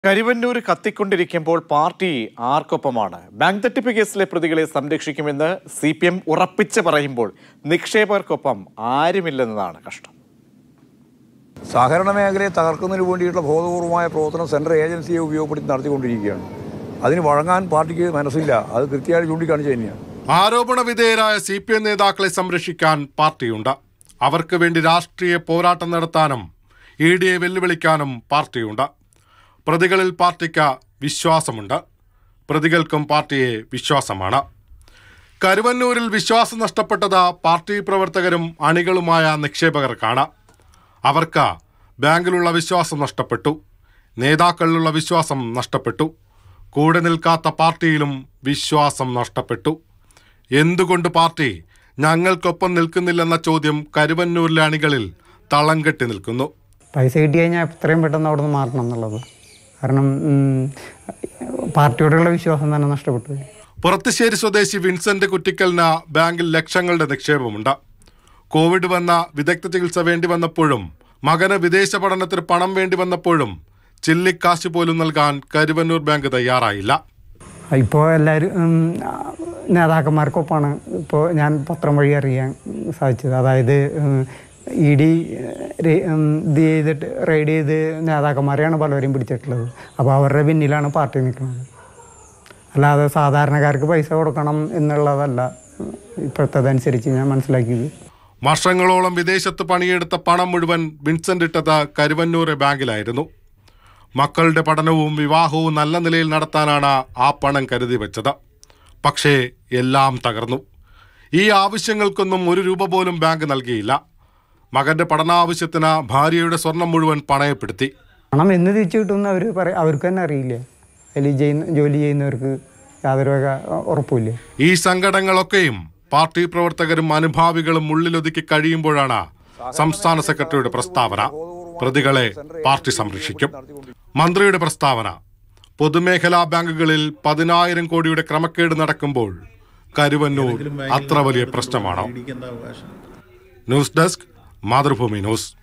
കരിവന്നൂർ കത്തിക്കൊണ്ടിരിക്കുമ്പോൾ പാർട്ടി ആർക്കൊപ്പമാണ് ബാങ്ക് തട്ടിപ്പ് കേസിലെ പ്രതികളെ സംരക്ഷിക്കുമെന്ന് സി പി എം ഉറപ്പിച്ച് പറയുമ്പോൾ നിക്ഷേപകർക്കൊപ്പം ആരുമില്ലെന്നതാണ് കഷ്ടം സഹകരണ മേഖലയെ തകർക്കുന്നതിന് വേണ്ടിയിട്ടുള്ള ബോധപൂർവമായ പ്രവർത്തനം സെൻട്രൽ ഏജൻസിയെ ഉപയോഗപ്പെടുത്തി നടത്തിക്കൊണ്ടിരിക്കുകയാണ് അതിന് വഴങ്ങാൻ പാർട്ടിക്ക് മനസ്സില്ല അത് കൃത്യമായി ചൂണ്ടിക്കാണിച്ചു തന്നെയാണ് ആരോപണ വിധേയരായ സി പി എം നേതാക്കളെ സംരക്ഷിക്കാൻ പാർട്ടിയുണ്ട് അവർക്ക് വേണ്ടി രാഷ്ട്രീയ പോരാട്ടം നടത്താനും ഇ ഡിയെ വെല്ലുവിളിക്കാനും പാർട്ടിയുണ്ട് പ്രതികളിൽ പാർട്ടിക്ക് വിശ്വാസമുണ്ട് പ്രതികൾക്കും പാർട്ടിയെ വിശ്വാസമാണ് കരുവന്നൂരിൽ വിശ്വാസം നഷ്ടപ്പെട്ടത് പാർട്ടി പ്രവർത്തകരും അണികളുമായ നിക്ഷേപകർക്കാണ് അവർക്ക് ബാങ്കിലുള്ള വിശ്വാസം നഷ്ടപ്പെട്ടു നേതാക്കളിലുള്ള വിശ്വാസം നഷ്ടപ്പെട്ടു കൂടെ നിൽക്കാത്ത പാർട്ടിയിലും വിശ്വാസം നഷ്ടപ്പെട്ടു എന്തുകൊണ്ട് പാർട്ടി ഞങ്ങൾക്കൊപ്പം നിൽക്കുന്നില്ലെന്ന ചോദ്യം കരുവന്നൂരിലെ അണികളിൽ തളം കെട്ടി നിൽക്കുന്നു പൈസ കിട്ടി കഴിഞ്ഞാൽ എത്രയും പെട്ടെന്ന് അവിടെ നിന്ന് മാറണം എന്നുള്ളത് കാരണം ഉം, പാർട്ടിയോടുള്ള വിശ്വാസം തന്നെ നഷ്ടപ്പെട്ടു പോയി. പുറത്തുശ്ശേരി സ്വദേശി വിൻസെന്റ് കുറ്റിക്കലിന് ബാങ്കിൽ ലക്ഷങ്ങളുടെ നിക്ഷേപമുണ്ട് കോവിഡ് വന്ന വിദഗ്ധ ചികിത്സ വേണ്ടി വന്നപ്പോഴും മകന് വിദേശ പഠനത്തിന് പണം വേണ്ടി വന്നപ്പോഴും ചില്ലിക്കാശ് പോലും നൽകാൻ കരുവന്നൂർ ബാങ്ക് തയ്യാറായില്ല ഇപ്പോൾ എല്ലാവരും ഉം, നേതാക്കന്മാർക്കൊപ്പമാണ് ഇപ്പോൾ ഞാൻ പത്രം വഴി അറിയാൻ സാധിച്ചത് അതായത് ഇ ഡി ഇത് ചെയ്തിട്ട് റെയ്ഡ് ചെയ്ത് നേതാക്കന്മാരെയാണ് പലവരെയും പിടിച്ചിട്ടുള്ളത് അപ്പോൾ അവരുടെ പിന്നിലാണ് പാർട്ടി നിൽക്കുന്നത് അല്ലാതെ സാധാരണക്കാർക്ക് പൈസ കൊടുക്കണം എന്നുള്ളതല്ല ഇപ്പോഴത്തതനുസരിച്ച് ഞാൻ മനസ്സിലാക്കിയത് വർഷങ്ങളോളം വിദേശത്ത് പണിയെടുത്ത പണം മുഴുവൻ വിൻസെന്റ് ഇട്ടത് കരുവന്നൂർ ബാങ്കിലായിരുന്നു മക്കളുടെ പഠനവും വിവാഹവും നല്ല നിലയിൽ നടത്താനാണ് ആ പണം കരുതി വെച്ചത് പക്ഷേ എല്ലാം തകർന്നു ഈ ആവശ്യങ്ങൾക്കൊന്നും ഒരു രൂപ പോലും ബാങ്ക് നൽകിയില്ല മകന്റെ പഠനാവശ്യത്തിന് ഭാര്യയുടെ സ്വർണം മുഴുവൻ പണയപ്പെടുത്തി പണം എന്ന് തിരിച്ചു കിട്ടുമെന്ന് അവർ പറയും അവർക്ക് തന്നെ അറിയില്ല അതിൽ ചെയ്യുന്ന ജോലി ചെയ്യുന്നവർക്ക് യാതൊരു വക ഉറപ്പില്ല ഈ സങ്കടങ്ങളൊക്കെയും പാർട്ടി പ്രവർത്തകരും അനുഭാവികളും ഉള്ളിലൊതുക്കി കഴിയുമ്പോഴാണ് സംസ്ഥാന സെക്രട്ടറിയുടെ പ്രസ്താവന പ്രതികളെ പാർട്ടി സംരക്ഷിക്കും മന്ത്രിയുടെ പ്രസ്താവന പൊതുമേഖലാ ബാങ്കുകളിൽ പതിനായിരം കോടിയുടെ ക്രമക്കേട് നടക്കുമ്പോൾ കരുവന്നൂർ അത്ര വലിയ പ്രശ്നമാണോ ന്യൂസ് ഡെസ്ക് മാതൃഭൂമി ന്യൂസ്